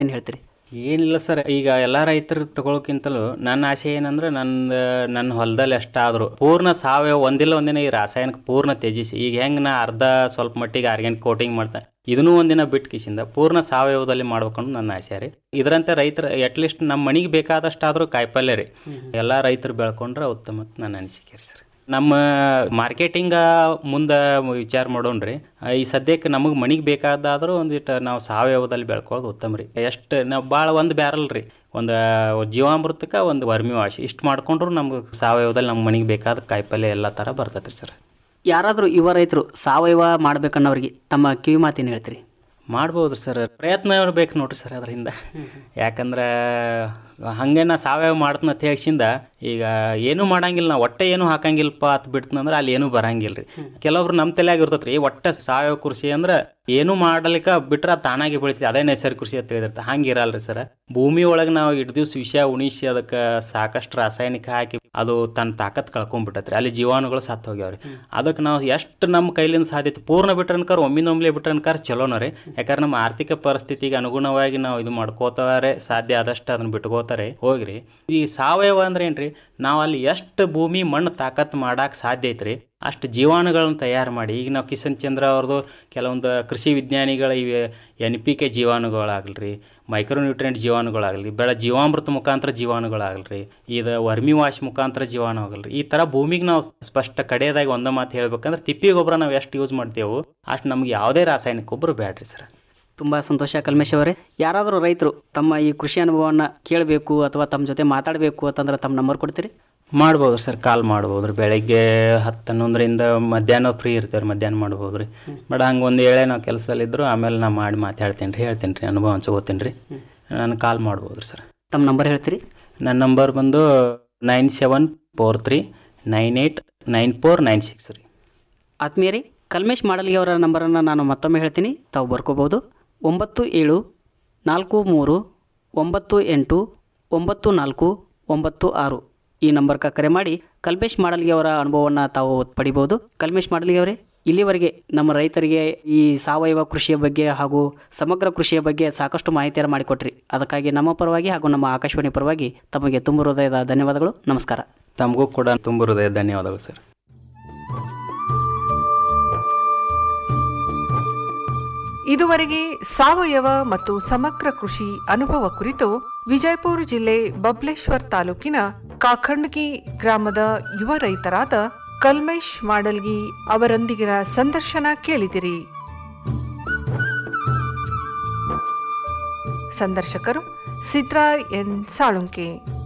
ಏನು ಹೇಳ್ತೀರಿ ಏನಿಲ್ಲ ಸರ್ ಈಗ ಎಲ್ಲ ರೈತರು ತಗೊಳಕ್ಕಿಂತಲೂ ನನ್ನ ಆಸೆ ಏನಂದ್ರೆ ನನ್ನ ನನ್ನ ಹೊಲದಲ್ಲಿ ಎಷ್ಟಾದರೂ ಪೂರ್ಣ ಸಾವಯವ ಒಂದಿಲ್ಲ ಒಂದಿನ ಈ ರಾಸಾಯನಿಕ ಪೂರ್ಣ ತ್ಯಜಿಸಿ ಈಗ ಹೆಂಗೆ ನಾ ಅರ್ಧ ಸ್ವಲ್ಪ ಮಟ್ಟಿಗೆ ಆರ್ಗ್ಯಾನಿಕ್ ಕೋಟಿಂಗ್ ಮಾಡ್ತಾ ಇದನ್ನೂ ಒಂದಿನ ಬಿಟ್ಟು ಕಿಸಿಂದ ಪೂರ್ಣ ಸಾವಯವದಲ್ಲಿ ಮಾಡ್ಬೇಕಂದು ನನ್ನ ಆಸೆ ರೀ ಇದರಂತೆ ರೈತರು ಅಟ್ಲೀಸ್ಟ್ ನಮ್ಮ ಮನೆಗೆ ಬೇಕಾದಷ್ಟಾದರೂ ಕಾಯಿಪಲ್ಯ ರೀ ಎಲ್ಲ ರೈತರು ಬೆಳ್ಕೊಂಡ್ರೆ ಉತ್ತಮ ಅಂತ ನನ್ನ ಅನಿಸಿಕೆ ರೀ ಸರ್ ನಮ್ಮ ಮಾರ್ಕೆಟಿಂಗ ಮುಂದೆ ವಿಚಾರ ಮಾಡೋಣ್ರಿ ಈ ಸದ್ಯಕ್ಕೆ ನಮಗೆ ಮನೆಗೆ ಬೇಕಾದಾದರೂ ಒಂದಿಟ್ಟು ನಾವು ಸಾವಯವದಲ್ಲಿ ಬೆಳ್ಕೊಳ್ಳೋದು ಉತ್ತಮ ರೀ ಎಷ್ಟು ನಾವು ಭಾಳ ಒಂದು ಬ್ಯಾರಲ್ ರೀ ಒಂದು ಜೀವಾಮೃತಕ್ಕೆ ಒಂದು ವರ್ಮಿ ವಾಶ್ ಇಷ್ಟು ಮಾಡ್ಕೊಂಡ್ರು ನಮ್ಗೆ ಸಾವಯವದಲ್ಲಿ ನಮ್ಮ ಮನೆಗೆ ಬೇಕಾದ ಕಾಯಿಪಲ್ಯ ಎಲ್ಲ ಥರ ಬರ್ತೈತೆ ರೀ ಸರ್ ಯಾರಾದರೂ ಯುವ ರೈತರು ಸಾವಯವ ಮಾಡ್ಬೇಕನ್ನೋರಿಗೆ ತಮ್ಮ ಕಿವಿ ಮಾತೇನು ಹೇಳ್ತೀರಿ ಮಾಡ್ಬೋದು ಸರ್ ಪ್ರಯತ್ನ ಬೇಕು ನೋಡ್ರಿ ಸರ್ ಅದರಿಂದ ಯಾಕಂದ್ರೆ ಹಂಗೆ ನಾ ಸಾವಯವ ಮಾಡ್ತೀನಿ ಅಂತ ಹೇಳ್ಸಿಂದ ಈಗ ಏನೂ ಮಾಡಂಗಿಲ್ಲ ನಾ ಒಟ್ಟೆ ಏನೂ ಹಾಕಂಗಿಲ್ಲಪ್ಪ ಅಂತ ಬಿಡ್ತಂದ್ರೆ ಅಲ್ಲಿ ಏನೂ ಬರಂಗಿಲ್ಲ ರೀ ಕೆಲವೊಬ್ರು ನಮ್ಮ ತಲೆಯಾಗ ಇರ್ತೈತೆ ರೀ ಒಟ್ಟೆ ಸಾವಯವ ಕೃಷಿ ಅಂದ್ರೆ ಏನೂ ಮಾಡಲಿಕ್ಕೆ ಬಿಟ್ರೆ ಅದು ತಾನಾಗಿ ಬೆಳಿತೈತಿ ಅದೇ ನೈಸರ್ಗಿಕ ಕೃಷಿ ಅಂತ ಹೇಳಿದಿರ್ತ ಹಂಗೆ ಇರಲ್ರಿ ಸರ್ ಭೂಮಿ ಒಳಗೆ ನಾವು ಇಡ್ ದಿವ್ಸ ವಿಷ ಉಣಿಸಿ ಅದಕ್ಕೆ ಸಾಕಷ್ಟು ರಾಸಾಯನಿಕ ಹಾಕಿ ಅದು ತನ್ನ ತಾಕತ್ ಕಳ್ಕೊಂಡ್ಬಿಟ್ಟೈತೆ ರೀ ಅಲ್ಲಿ ಜೀವಾಣುಗಳು ಸತ್ತು ಹೋಗ್ಯಾವ್ರಿ ಅದಕ್ಕೆ ನಾವು ಎಷ್ಟು ನಮ್ಮ ಕೈಲಿಂದ ಸಾಧ್ಯತೆ ಪೂರ್ಣ ಬಿಟ್ರನ್ಕಾರ ಒಮ್ಮಿನೊಮ್ಲೆ ಬಿಟ್ರನ್ಕಾರ ಚಲೋನ ರೀ ಯಾಕಂದ್ರೆ ನಮ್ಮ ಆರ್ಥಿಕ ಪರಿಸ್ಥಿತಿಗೆ ಅನುಗುಣವಾಗಿ ನಾವು ಇದು ಮಾಡ್ಕೋತಾರೆ ಸಾಧ್ಯ ಆದಷ್ಟು ಅದನ್ನ ಬಿಟ್ಕೋತಾರೆ ಹೋಗ್ರಿ ಈ ಸಾವಯವ ಅಂದ್ರೆ ಏನ್ರಿ ನಾವು ಅಲ್ಲಿ ಎಷ್ಟು ಭೂಮಿ ಮಣ್ಣು ತಾಕತ್ ಮಾಡಕ್ಕೆ ಸಾಧ್ಯ ಐತ್ರಿ ಅಷ್ಟು ಜೀವಾಣುಗಳನ್ನ ತಯಾರು ಮಾಡಿ ಈಗ ನಾವು ಕಿಶನ್ ಚಂದ್ರ ಅವ್ರದ್ದು ಕೆಲವೊಂದು ಕೃಷಿ ವಿಜ್ಞಾನಿಗಳ ಇವೆ ಎನ್ ಪಿ ಕೆ ಜೀವಾಣುಗಳಾಗಲ್ರಿ ಮೈಕ್ರೋನ್ಯೂಟ್ರಿಯೆಂಟ್ ಜೀವಾಣುಗಳಾಗಲಿ ಬೆಳೆ ಜೀವಾಮೃತ ಮುಖಾಂತರ ಜೀವಾಣುಗಳಾಗಲ್ರಿ ಇದು ವರ್ಮಿ ವಾಶ್ ಮುಖಾಂತರ ಜೀವಾಣು ಆಗಲ್ರಿ ಈ ಥರ ಭೂಮಿಗೆ ನಾವು ಸ್ಪಷ್ಟ ಕಡೆಯದಾಗಿ ಒಂದೇ ಮಾತು ಹೇಳ್ಬೇಕಂದ್ರೆ ತಿಪ್ಪಿ ಗೊಬ್ಬರ ನಾವು ಎಷ್ಟು ಯೂಸ್ ಮಾಡ್ತೇವೆ ಅಷ್ಟು ನಮ್ಗೆ ಯಾವುದೇ ರಾಸಾಯನಿಕ ಗೊಬ್ಬರ ಬೇಡ್ರಿ ಸರ್ ತುಂಬ ಸಂತೋಷ ಕಲ್ಮೇಶ್ ಅವರೇ ಯಾರಾದರೂ ರೈತರು ತಮ್ಮ ಈ ಕೃಷಿ ಅನುಭವವನ್ನು ಕೇಳಬೇಕು ಅಥವಾ ತಮ್ಮ ಜೊತೆ ಮಾತಾಡಬೇಕು ಅಂತಂದ್ರೆ ತಮ್ಮ ನಂಬರ್ ಕೊಡ್ತೀರಿ ಮಾಡ್ಬೋದು ಸರ್ ಕಾಲ್ ಮಾಡ್ಬೋದು ರೀ ಬೆಳಗ್ಗೆ ಹತ್ತು ಹನ್ನೊಂದರಿಂದ ಮಧ್ಯಾಹ್ನ ಫ್ರೀ ಇರ್ತೇವೆ ರೀ ಮಧ್ಯಾಹ್ನ ಮಾಡ್ಬೋದು ರೀ ಬಟ್ ಹಂಗೆ ಒಂದು ವೇಳೆ ನಾವು ಕೆಲಸದಲ್ಲಿದ್ದರು ಆಮೇಲೆ ನಾ ಮಾಡಿ ಮಾತಾಡ್ತೀನಿ ರೀ ಹೇಳ್ತೀನಿ ರೀ ಅನುಭವ ಹಂಚ್ಕೋತೀನಿ ರೀ ನಾನು ಕಾಲ್ ಮಾಡ್ಬೋದು ರೀ ಸರ್ ತಮ್ಮ ನಂಬರ್ ಹೇಳ್ತೀರಿ ನನ್ನ ನಂಬರ್ ಬಂದು nine seven four three nine eight nine four nine six ರೀ ಆತ್ಮೀಯರೇ ಕಲ್ಮೇಶ್ ಮಾಡಲಿಗೆ ಅವರ ನಂಬರನ್ನು ನಾನು ಮತ್ತೊಮ್ಮೆ ಹೇಳ್ತೀನಿ ತಾವು ಬರ್ಕೋಬೋದು ಒಂಬತ್ತು ಏಳು ನಾಲ್ಕು ಮೂರು ಒಂಬತ್ತು ಎಂಟು ಒಂಬತ್ತು ನಾಲ್ಕು ಒಂಬತ್ತು ಆರು ಈ ನಂಬರ್ಗೆ ಕರೆ ಮಾಡಿ ಕಲ್ಮೇಶ್ ಮಾಡಲಿಗೆ ಅವರ ಅನುಭವವನ್ನು ತಾವು ಪಡಿಬೋದು ಕಲ್ಮೇಶ್ ಮಾಡಲಿಗೆ ಅವರೇ ಇಲ್ಲಿವರೆಗೆ ನಮ್ಮ ರೈತರಿಗೆ ಈ ಸಾವಯವ ಕೃಷಿಯ ಬಗ್ಗೆ ಹಾಗೂ ಸಮಗ್ರ ಕೃಷಿಯ ಬಗ್ಗೆ ಸಾಕಷ್ಟು ಮಾಹಿತಿಯನ್ನು ಮಾಡಿಕೊಟ್ರಿ ಅದಕ್ಕಾಗಿ ನಮ್ಮ ಪರವಾಗಿ ಹಾಗೂ ನಮ್ಮ ಆಕಾಶವಾಣಿ ಪರವಾಗಿ ತಮಗೆ ತುಂಬ ಹೃದಯದ ಧನ್ಯವಾದಗಳು ನಮಸ್ಕಾರ ತಮಗೂ ಕೂಡ ತುಂಬ ಹೃದಯ ಧನ್ಯವಾದಗಳು ಸರ್ ಇದುವರೆಗೆ ಸಾವಯವ ಮತ್ತು ಸಮಗ್ರ ಕೃಷಿ ಅನುಭವ ಕುರಿತು ವಿಜಯಪುರ ಜಿಲ್ಲೆ ಬಬ್ಲೇಶ್ವರ್ ತಾಲೂಕಿನ ಕಾಖಂಡ್ಗಿ ಗ್ರಾಮದ ಯುವ ರೈತರಾದ ಕಲ್ಮೇಶ್ ಮಾಡಲ್ಗಿ ಅವರೊಂದಿಗಿನ ಸಂದರ್ಶನ ಕೇಳಿದಿರಿ ಸಂದರ್ಶಕರು ಸಿದ್ರಾ ಎನ್ ಸಾಳುಂಕೆ